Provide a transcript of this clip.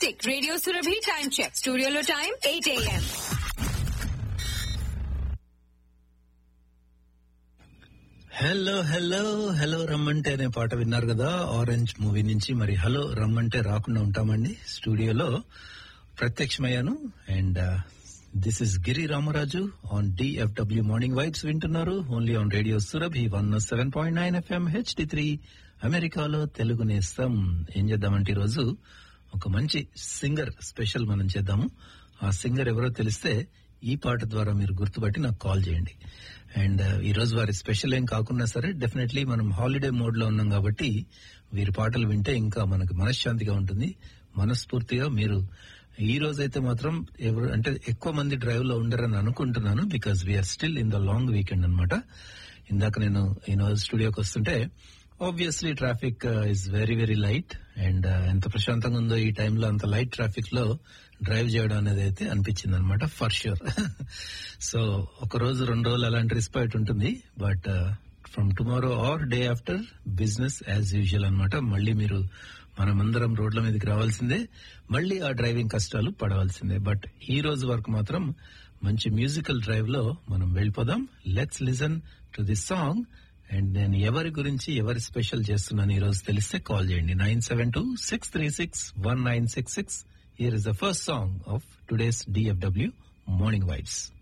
Classic Radio Surabhi time check. Studio lo time 8 a.m. Hello hello hello రమ్మంటే అనే పాట విన్నారు కదా ఆరెంజ్ మూవీ నుంచి మరి హలో రమ్మంటే రాకుండా ఉంటామండి స్టూడియోలో ప్రత్యక్షమయ్యాను and this is Giri Ramaraju on D F W morning vibes వింటున్నారు only on radio Surabhi one seven point nine FM HD three అమెరికాలో తెలుగు నేస్తం ఏం చేద్దామంటే ఈరోజు ఒక మంచి సింగర్ స్పెషల్ మనం చేద్దాము ఆ సింగర్ ఎవరో తెలిస్తే ఈ పాట ద్వారా మీరు గుర్తుపట్టి నాకు కాల్ చేయండి అండ్ ఈ రోజు వారి స్పెషల్ ఏం కాకున్నా సరే డెఫినెట్లీ మనం హాలిడే మోడ్ లో ఉన్నాం కాబట్టి వీరి పాటలు వింటే ఇంకా మనకు మనశ్శాంతిగా ఉంటుంది మనస్ఫూర్తిగా మీరు ఈ రోజు అయితే మాత్రం ఎవరు అంటే ఎక్కువ మంది డ్రైవ్ లో ఉండరని అనుకుంటున్నాను because we are still in the long weekend అనమాట ఇందాక నేను ఈ స్టూడియోకి వస్తుంటే obviously traffic is very very light and ఎంత ప్రశాంతంగా ఉందో ఈ టైంలో అంత లైట్ ట్రాఫిక్ లో డ్రైవ్ చేయడం అనేది అయితే అనిపించింది అనమాట ఫర్ ష్యూర్ సో ఒక రోజు రెండు రోజులు అలాంటి రిస్పైట్ ఉంటుంది but from tomorrow or day after business as usual అనమాట మళ్ళీ మీరు మనమందరం రోడ్ల మీదకి రావాల్సిందే మళ్ళీ ఆ డ్రైవింగ్ కష్టాలు పడవలసిందే బట్ ఈ రోజు వరకు మాత్రం మంచి మ్యూజికల్ డ్రైవ్ లో మనం వెళ్ళిపోదాం let's listen to this song and నేను ఎవరి గురించి ఎవరి స్పెషల్ చేస్తున్నాను ఈ రోజు తెలిస్తే కాల్ చేయండి nine seven two six three six one nine six six here is the first song of today's D F W morning vibes